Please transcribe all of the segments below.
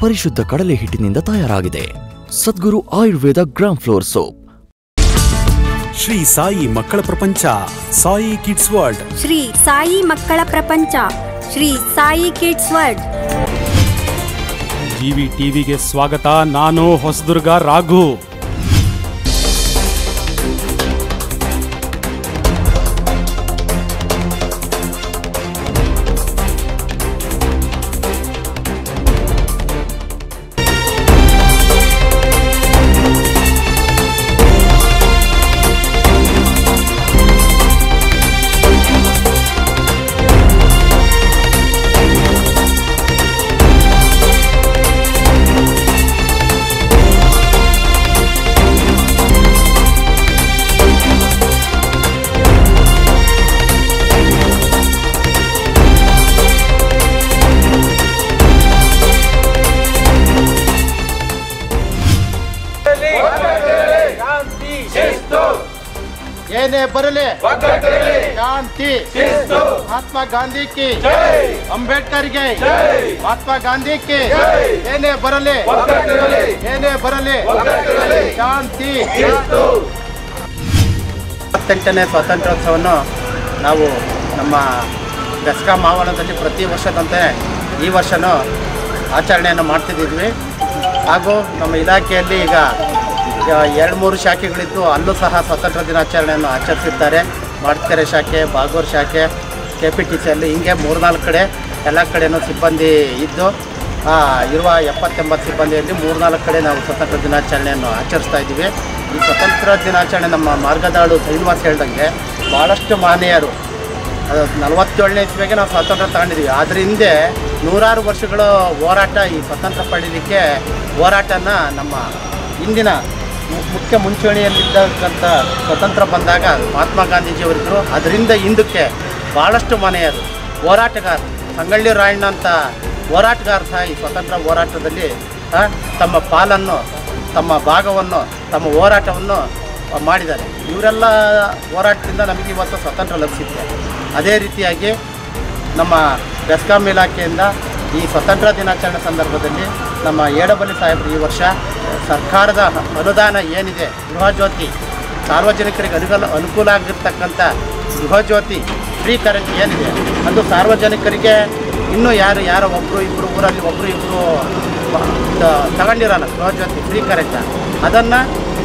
ಪರಿಶುದ್ಧ ಕಡಲೆ ಹಿಟ್ಟಿನಿಂದ ತಯಾರಾಗಿದೆ Sadguru Ayurveda gram flour soap Shri Sai ಮಕ್ಕಳ ಪ್ರಪಂಚ ಸಾಯಿ ಕಿಡ್ಸ್ ವರ್ಲ್ಡ್ ಶ್ರೀ ಸಾಯಿ ಮಕ್ಕಳ ಪ್ರಪಂಚ Shri Sai kids world TV ಟಿವಿಗೆ ಸ್ವಾಗತ ನಾನು ಹೊಸದುರ್ಗ ರಾಘು ಶಾಂತಿ ಏನೇ ಬರಲಿ ಶಾಂತಿ ಮಹಾತ್ಮ ಗಾಂಧಿ ಕಿ ಅಂಬೇಡ್ಕರ್ ಗೆ ಮಹಾತ್ಮ ಗಾಂಧಿ ಕಿ ಏನೇ ಬರಲಿ ಏನೇ ಬರಲಿ ಶಾಂತಿ ಇಪ್ಪತ್ತೆಂಟನೇ ಸ್ವಾತಂತ್ರ್ಯೋತ್ಸವವನ್ನು ನಾವು ನಮ್ಮ ಬೆಸ್ಕಾಂ ಆವರಣದಲ್ಲಿ ಪ್ರತಿ ವರ್ಷದಂತೆ ಈ ವರ್ಷನೂ ಆಚರಣೆಯನ್ನು ಮಾಡ್ತಿದ್ದಿದ್ವಿ ಹಾಗೂ ನಮ್ಮ ಇಲಾಖೆಯಲ್ಲಿ ಈಗ ಎರಡು ಮೂರು ಶಾಖೆಗಳಿದ್ದು ಅಲ್ಲೂ ಸಹ ಸ್ವಾತಂತ್ರ್ಯ ದಿನಾಚರಣೆಯನ್ನು ಆಚರಿಸಿದ್ದಾರೆ ಮಾಡ್ಕೆರೆ ಶಾಖೆ ಬಾಗೂರು ಶಾಖೆ ಕೆ ಪಿ ಟಿ ಸಿಯಲ್ಲಿ ಹಿಂಗೆ ಮೂರ್ನಾಲ್ಕು ಕಡೆ ಎಲ್ಲ ಕಡೆನೂ ಸಿಬ್ಬಂದಿ ಇದ್ದು ಆ, ಇರುವ ಎಪ್ಪತ್ತೆಂಬತ್ತು ಸಿಬ್ಬಂದಿಯಲ್ಲಿ ಮೂರ್ನಾಲ್ಕು ಕಡೆ ನಾವು ಸ್ವಾತಂತ್ರ್ಯ ದಿನಾಚರಣೆಯನ್ನು ಆಚರಿಸ್ತಾ ಇದ್ದೀವಿ ಈ ಸ್ವಾತಂತ್ರ್ಯ ದಿನಾಚರಣೆ ನಮ್ಮ ಮಾರ್ಗದಾಳು ಶ್ರೀನಿವಾಸ್ ಹೇಳ್ದಂಗೆ ಭಾಳಷ್ಟು ಮಹನೀಯರು ಅದು ನಲವತ್ತೇಳನೇ ಇಸ್ವಿಗೆ ನಾವು ಸ್ವಾತಂತ್ರ್ಯ ತಗೊಂಡಿದ್ದೀವಿ ಅದ್ರ ಹಿಂದೆ ನೂರಾರು ವರ್ಷಗಳ ಹೋರಾಟ ಈ ಸ್ವಾತಂತ್ರ್ಯ ಪಡೀಲಿಕ್ಕೆ ಹೋರಾಟನ ನಮ್ಮ ಇಂದಿನ ಮು- ಮುಖ್ಯ ಮುಂಚೂಣಿಯಲ್ಲಿದ್ದಕ್ಕಂಥ ಸ್ವತಂತ್ರ ಬಂದಾಗ ಮಹಾತ್ಮ ಗಾಂಧೀಜಿಯವರಿದ್ದರು ಅದರಿಂದ ಹಿಂದಕ್ಕೆ ಭಾಳಷ್ಟು ಮನೆಯರು ಹೋರಾಟಗಾರರು ಸಂಗೊಳ್ಳಿ ರಾಯಣ್ಣ ಅಂತ ಹೋರಾಟಗಾರ ಸಹ ಈ ಸ್ವತಂತ್ರ ಹೋರಾಟದಲ್ಲಿ ಆ, ತಮ್ಮ ಪಾಲನ್ನು ತಮ್ಮ ಭಾಗವನ್ನು ತಮ್ಮ ಹೋರಾಟವನ್ನು ಮಾಡಿದ್ದಾರೆ ಇವರೆಲ್ಲ ಹೋರಾಟದಿಂದ ನಮಗೆ ಇವತ್ತು ಸ್ವಾತಂತ್ರ್ಯ ಲಭಿಸಿದೆ ಅದೇ ರೀತಿಯಾಗಿ ನಮ್ಮ ಬೆಸ್ಕಾಂ ಇಲಾಖೆಯಿಂದ ಈ ಸ್ವಾತಂತ್ರ್ಯ ದಿನಾಚರಣೆ ಸಂದರ್ಭದಲ್ಲಿ ನಮ್ಮ ಏಡಬಲ್ಲಿ ಸಾಹೇಬರು ಈ ವರ್ಷ ಸರ್ಕಾರದ ಅನುದಾನ ಏನಿದೆ ಗೃಹಜ್ಯೋತಿ ಸಾರ್ವಜನಿಕರಿಗೆ ಅನುಕೂಲ ಅನುಕೂಲ ಆಗಿರ್ತಕ್ಕಂಥ ಗೃಹಜ್ಯೋತಿ ಫ್ರೀ ಕರೆಂಟ್ ಏನಿದೆ ಅದು ಸಾರ್ವಜನಿಕರಿಗೆ ಇನ್ನೂ ಯಾರು ಯಾರೋ ಒಬ್ಬರು ಇಬ್ಬರು ಊರಲ್ಲಿ ಒಬ್ಬರು ಇಬ್ಬರು ತಗೊಂಡಿರೋಲ್ಲ ಗೃಹಜ್ಯೋತಿ ಫ್ರೀ ಕರೆಂಟ್ ಅದನ್ನು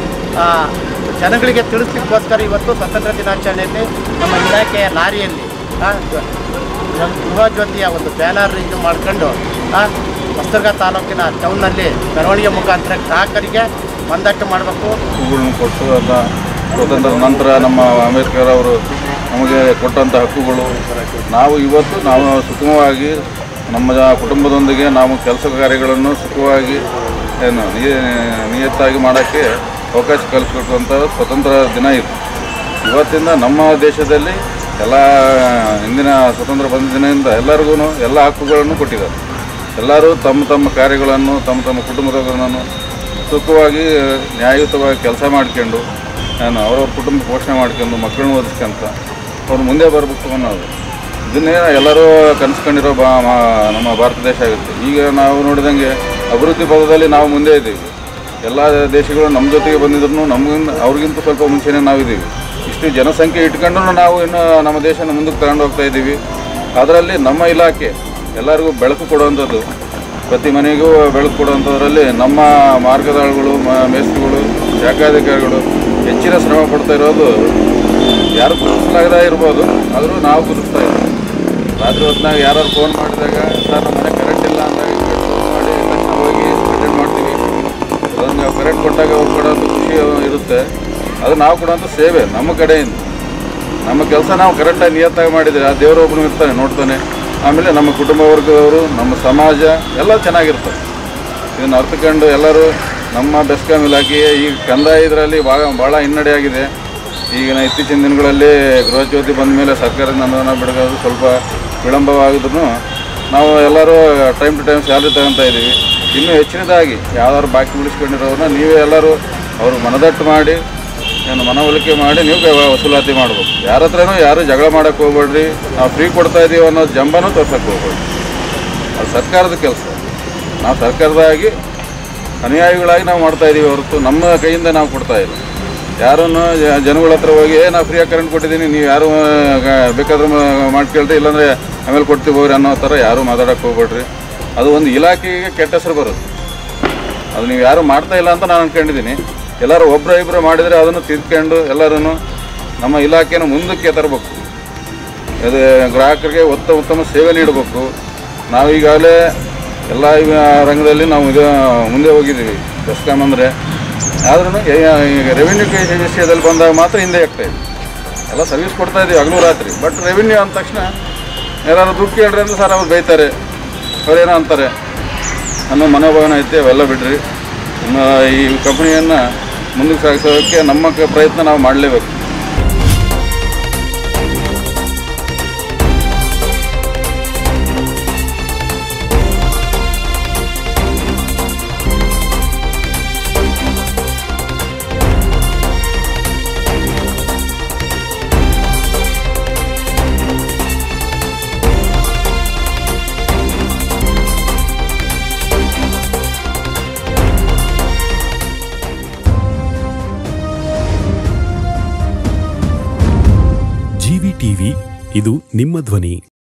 ಜನಗಳಿಗೆ ತಿಳಿಸ್ಲಿಕ್ಕೋಸ್ಕರ ಇವತ್ತು ಸ್ವಾತಂತ್ರ್ಯ ದಿನಾಚರಣೆಯಲ್ಲಿ ನಮ್ಮ ಇಲಾಖೆಯ ಲಾರಿಯಲ್ಲಿ ಆ, ಗ- ಗ- ಗೃಹ ಜ್ಯೋತಿಯ ಒಂದು ಬ್ಯಾನರ್ ಇದು ಮಾಡ್ಕೊಂಡು ಆ, ಹೊಸದುರ್ಗ ತಾಲೂಕಿನ ಟೌನ್ನಲ್ಲಿ ಮೆರವಣಿಗೆ ಮುಖಾಂತರ ಗ್ರಾಹಕರಿಗೆ ಮಂದಟ್ಟು ಮಾಡಬೇಕು ಹಕ್ಕುಗಳನ್ನು ಕೊಟ್ಟು ಅದ ಸ್ವಾತಂತ್ರ್ಯದ ನಂತರ ನಮ್ಮ ಅಂಬೇಡ್ಕರ್ ಅವರು ನಮಗೆ ಕೊಟ್ಟಂಥ ಹಕ್ಕುಗಳು ನಾವು ಇವತ್ತು ನಾವು ಸುಖಮವಾಗಿ ನಮ್ಮ ಜ- ಕುಟುಂಬದೊಂದಿಗೆ ನಾವು ಕೆಲಸ ಕಾರ್ಯಗಳನ್ನು ಸುಖವಾಗಿ ಏನು ನಿಯ- ನಿಯತ್ತಾಗಿ ಮಾಡೋಕ್ಕೆ ಅವಕಾಶ ಕಲ್ಪಿಸಿಕೊಟ್ಟಂಥ ಸ್ವತಂತ್ರ ದಿನ ಇದು ಇವತ್ತಿಂದ ನಮ್ಮ ದೇಶದಲ್ಲಿ ಎಲ್ಲ ಇಂದಿನ ಸ್ವತಂತ್ರ ಬಂದ ದಿನದಿಂದ ಎಲ್ಲರಿಗೂ ಎಲ್ಲ ಹಕ್ಕುಗಳನ್ನು ಕೊಟ್ಟಿದ್ದಾರೆ ಎಲ್ಲರೂ ತಮ್ಮ ತಮ್ಮ ಕಾರ್ಯಗಳನ್ನು ತಮ್ಮ ತಮ್ಮ ಕುಟುಂಬದವರನ್ನು ಸುಖವಾಗಿ ನ್ಯಾಯಯುತವಾಗಿ ಕೆಲಸ ಮಾಡ್ಕೊಂಡು ನಾನು ಅವ್ರವ್ರ ಕುಟುಂಬ ಪೋಷಣೆ ಮಾಡ್ಕೊಂಡು ಮಕ್ಕಳನ್ನ ಓದಿಸ್ಕೊಂತ ಅವ್ರು ಮುಂದೆ ಬರಬೇಕು ಅನ್ನೋದು ಇದನ್ನೇ ಎಲ್ಲರೂ ಕನಸ್ಕೊಂಡಿರೋ ಬಾ ಮಾ- ನಮ್ಮ ಭಾರತ ದೇಶ ಆಗುತ್ತೆ ಈಗ ನಾವು ನೋಡಿದಂಗೆ ಅಭಿವೃದ್ಧಿ ಪದದಲ್ಲಿ ನಾವು ಮುಂದೆ ಇದ್ದೀವಿ ಎಲ್ಲ ದೇಶಗಳು ನಮ್ಮ ಜೊತೆಗೆ ಬಂದಿದ್ರು ನಮಗಿಂತ ಅವ್ರಿಗಿಂತ ಸ್ವಲ್ಪ ಮುಂಚೆನೇ ನಾವಿದ್ದೀವಿ ಇಷ್ಟು ಜನಸಂಖ್ಯೆ ಇಟ್ಕೊಂಡು ನಾವು ಇನ್ನು ನಮ್ಮ ದೇಶನ ಮುಂದಕ್ಕೆ ತಗೊಂಡು ಹೋಗ್ತಾ ಇದ್ದೀವಿ ಅದರಲ್ಲಿ ನಮ್ಮ ಇಲಾಖೆ ಎಲ್ಲರಿಗೂ ಬೆಳಕು ಕೊಡುವಂಥದ್ದು ಪ್ರತಿ ಮನೆಗೂ ಬೆಳಕು ಕೊಡುವಂಥದ್ರಲ್ಲಿ ನಮ್ಮ ಮಾರ್ಗದಾಳುಗಳು ಮ- ಮೇಸ್ತ್ರಿಗಳು ಶಾಖಾಧಿಕಾರಿಗಳು ಹೆಚ್ಚಿನ ಶ್ರಮ ಪಡ್ತಾ ಇರೋದು ಯಾರು ಗುರುತಿಸಲಾಗದೇ ಇರ್ಬೋದು ಆದರೂ ನಾವು ಗುರುತಿಸ್ತಾ ಇದ್ದೀವಿ ರಾತ್ರಿ ಹೊತ್ನಾಗ ಯಾರು ಫೋನ್ ಮಾಡಿದಾಗ ಸರ್ ನಮ್ಮ ಮನೆ ಕರೆಂಟ್ ಇಲ್ಲ ಅಂದಾಗ ಫೋನ್ ಮಾಡಿ ತಕ್ಷಣ ಹೋಗಿ ಅಟೆಂಡ್ ಮಾಡ್ತೀವಿ ಅದನ್ನು ನಾವು ಕರೆಂಟ್ ಕೊಟ್ಟಾಗ ಅವ್ರು ಕೊಡೋಂಥ ಖುಷಿ ಇರುತ್ತೆ ಅದು ನಾವು ಕೊಡೋಂಥ ಸೇವೆ ನಮ್ಮ ಕಡೆಯಿಂದ ನಮ್ಮ ಕೆಲಸ ನಾವು ಕರೆಕ್ಟಾಗಿ ನಿಯತ್ತಾಗಿ ಮಾಡಿದರೆ ಆ ದೇವರು ಒಬ್ಬನು ಇರ್ತಾನೆ ನೋಡ್ತಾನೆ ಆಮೇಲೆ ನಮ್ಮ ಕುಟುಂಬ ವರ್ಗದವರು ನಮ್ಮ ಸಮಾಜ ಎಲ್ಲ ಚೆನ್ನಾಗಿರ್ತದೆ ಇದನ್ನು ಅರ್ಥಕೊಂಡು ಎಲ್ಲರೂ ನಮ್ಮ ಬೆಸ್ಕಾಂ ಇಲಾಖೆಯ ಈ ಕಂದಾಯ ಇದರಲ್ಲಿ ಭಾಳ ಭಾಳ ಹಿನ್ನಡೆ ಆಗಿದೆ ಈಗಿನ ಇತ್ತೀಚಿನ ದಿನಗಳಲ್ಲಿ ಗೃಹಜ್ಯೋತಿ ಬಂದ ಮೇಲೆ ಸರ್ಕಾರದ ಅನುದಾನ ಬಿಡೋದು ಸ್ವಲ್ಪ ವಿಳಂಬವಾಗಿದ್ರು ನಾವು ಎಲ್ಲರೂ ಟೈಮ್ ಟು ಟೈಮ್ ಸ್ಯಾಲ್ರಿ ತಗೊತಾ ಇದ್ದೀವಿ ಇನ್ನೂ ಹೆಚ್ಚಿನದಾಗಿ ಯಾವ್ದಾದ್ರು ಬಾಕಿ ಉಳಿಸ್ಕೊಂಡಿರೋರನ್ನ ನೀವೇ ಎಲ್ಲರೂ ಅವ್ರು ಮನದಟ್ಟು ಮಾಡಿ ಏನು ಮನವೊಲಿಕೆ ಮಾಡಿ ನೀವು ವ್ಯ- ವಸೂಲಾತಿ ಮಾಡ್ಬೇಕು ಯಾರ ಹತ್ರನೂ ಯಾರು ಜಗಳ ಮಾಡೋಕ್ಕೆ ಹೋಗ್ಬೇಡ್ರಿ ನಾವು ಫ್ರೀ ಕೊಡ್ತಾ ಇದ್ದೀವಿ ಅನ್ನೋ ಜಂಬನೂ ತೋರ್ಸಕ್ಕೆ ಹೋಗ್ಬೇಡ್ರಿ ಅದು ಸರ್ಕಾರದ ಕೆಲಸ ನಾವು ಸರ್ಕಾರದಾಗಿ ಅನುಯಾಯಿಗಳಾಗಿ ನಾವು ಮಾಡ್ತಾ ಇದ್ದೀವಿ ಹೊರತು ನಮ್ಮ ಕೈಯಿಂದ ನಾವು ಕೊಡ್ತಾ ಇಲ್ಲ ಯಾರನ್ನು ಜ- ಜನಗಳ ಹತ್ರ ಹೋಗಿ "ಏ, ನಾ ಫ್ರೀಯಾಗಿ ಕರೆಂಟ್ ಕೊಟ್ಟಿದ್ದೀನಿ ನೀವು ಯಾರು ಆ, ಗ- ಬೇಕಾದ್ರೆ ಮ- ಮಾಡ್ಕೇಳ್ರಿ ಇಲ್ಲಾಂದರೆ ಆಮೇಲೆ ಕೊಡ್ತೀವಿ ಹೋಗ್ರಿ ಅನ್ನೋ ಥರ ಯಾರೂ ಮಾತಾಡೋಕ್ಕೆ ಹೋಗ್ಬೇಡ್ರಿ ಅದು ಒಂದು ಇಲಾಖೆಗೆ ಕೆಟ್ಟ ಹೆಸರು ಬರುತ್ತೆ ಅದು ನೀವು ಯಾರು ಮಾಡ್ತಾ ಇಲ್ಲ ಅಂತ ನಾನು ಅನ್ಕೊಂಡಿದ್ದೀನಿ ಎಲ್ಲರೂ ಒಬ್ಬರ ಇಬ್ಬರು ಮಾಡಿದರೆ ಅದನ್ನು ತಿದ್ಕೊಂಡು ಎಲ್ಲರೂ ನಮ್ಮ ಇಲಾಖೆನ ಮುಂದಕ್ಕೆ ತರಬೇಕು ಅದು ಗ್ರಾಹಕರಿಗೆ ಉತ್ತಮ ಉತ್ತಮ ಸೇವೆ ನೀಡಬೇಕು ನಾವು ಈಗಾಗಲೇ ಎಲ್ಲ ಇವ ರಂಗದಲ್ಲಿ ನಾವು ಇದು ಮುಂದೆ ಹೋಗಿದ್ದೀವಿ ಬೆಸ್ಕಾಮ್ ಅಂದರೆ ಆದ್ರೂ ಈಗ ರೆವಿನ್ಯೂ ವಿಷಯದಲ್ಲಿ ಬಂದಾಗ ಮಾತ್ರ ಹಿಂದೆ ಆಗ್ತಾ ಇದೆ ಎಲ್ಲ ಸರ್ವಿಸ್ ಕೊಡ್ತಾ ಇದ್ದೀವಿ ಹಗಲು ರಾತ್ರಿ ಬಟ್ ರೆವಿನ್ಯೂ ಅಂದ ತಕ್ಷಣ ಯಾರು ದುಡ್ಡು ಕೇಳ್ರಿ ಅಂದ್ರೆ ಸರ್ ಅವ್ರು ಬೈತಾರೆ ಅವ್ರೇನೋ ಅಂತಾರೆ ಅನ್ನೋ ಮನೋಭಾವನೆ ಐತೆ ಅವೆಲ್ಲ ಬಿಡ್ರಿ ನಮ್ಮ ಈ ಕಂಪ್ನಿಯನ್ನು ಮುಂದಕ್ಕೆ ಸಾಗಿಸೋದಕ್ಕೆ ನಮ್ಮ ಕ- ಪ್ರಯತ್ನ ನಾವು ಮಾಡಲೇಬೇಕು ಜಿವಿ ಟಿವಿ ಇದು ನಿಮ್ಮ ಧ್ವನಿ